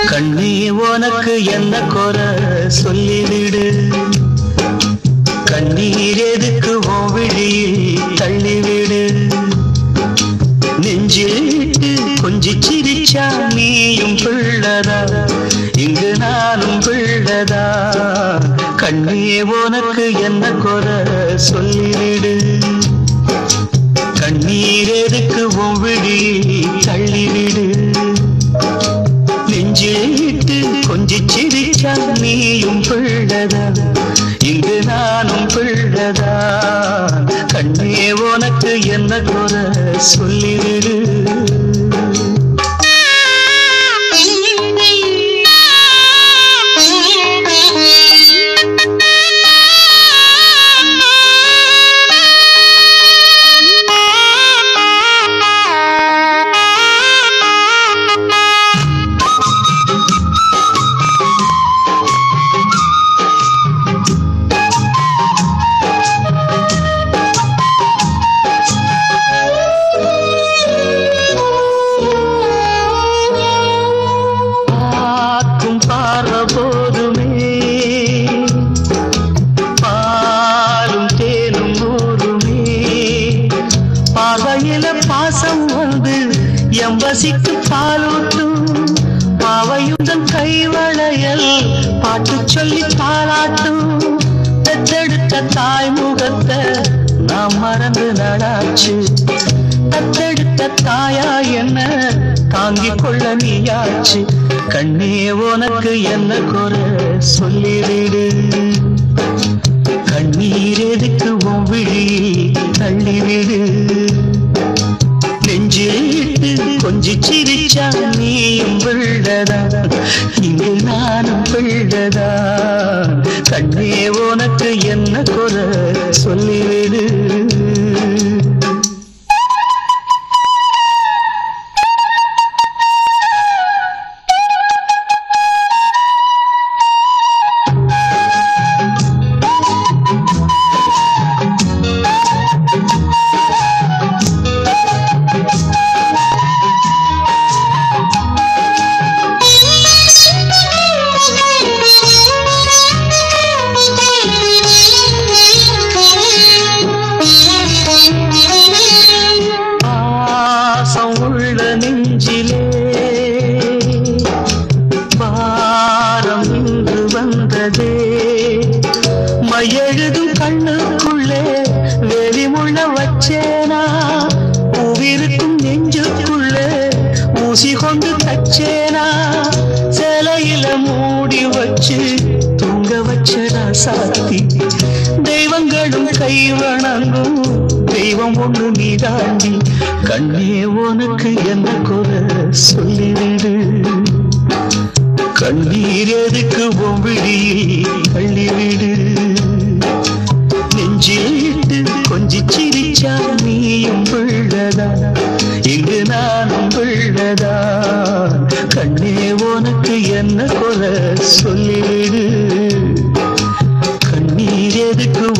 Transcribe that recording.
கண்ணே உனக்கு என்ன குறை சொல்லிவிடு கண்ணீர் எதுக்கு உன் விழியில் தள்ளிவிடு நெஞ்சில் இட்டு கொஞ்சி சிரிச்சா நீயும் பிள்ளதா இங்கு நானும் பிள்ளதா கண்ணே உனக்கு என்ன குறை சொல்லிவிடு கண்ணீர் எதுக்கு உன் விழியில் தள்ளிவிடு நெஞ்சிட்டு கொஞ்சி சிரிச்சா நீயும் பிள்ளதா இங்கு நானும் பிள்ளதா கண்ணே உனக்கு என்ன குறை சொல்லிவிடு பார்க்கும் பார்வை போதுமே பாலும் தேனும் ஊருமே பார்வையில பாசம் வந்து எம்பசிக்கு பாலூட்டும் பாவையுடன் கைவளையல் பாட்டு சொல்லி பாராட்டும் பெத்தெடுத்த தாய் முகத்தை நாம் மறந்து நடாச்சு தத்தெடுத்த தாயா என்ன தாங்கிக் கொள்ள நீயாச்சு கண்ணே உனக்கு என்ன குறை சொல்லிவிடு கண்ணீர் எதுக்கு உன் விழியில் தள்ளிவிடு நெஞ்சில் இட்டு கொஞ்சி சிரிச்சா நீயும் பிள்ளதா இங்கு நானும் பிள்ளதா கண்ணே உனக்கு என்ன குறை சொல்லிவிடு பாசம் உள்ள நெஞ்சிலே பாரம் இன்று வந்ததே மையெழுதும் கண்ணுக்குள்ளே வெளிமுள்ள வச்சேனா பூவிருக்கும் நெஞ்சுக்குள்ளே ஊசி கொண்டு தச்சேனா சிலையில மூடி வச்சு தூங்க வச்சடா சாத்தி தெய்வங்களும் கை வணங்கும் தெய்வம் ஒண்ணு நீதாண்டி கண்ணே உனக்கு என்ன குறை சொல்லிவிடு கண்ணீர் எதுக்கு உன் விழியில் தள்ளிவிடு நெஞ்சில் இட்டு கொஞ்சி சிரிச்சா நீயும் பிள்ளதா இங்கு நானும் பிள்ளதா கண்ணே உனக்கு என்ன குறை சொல்லிவிடு கண்ணீர் எதுக்கு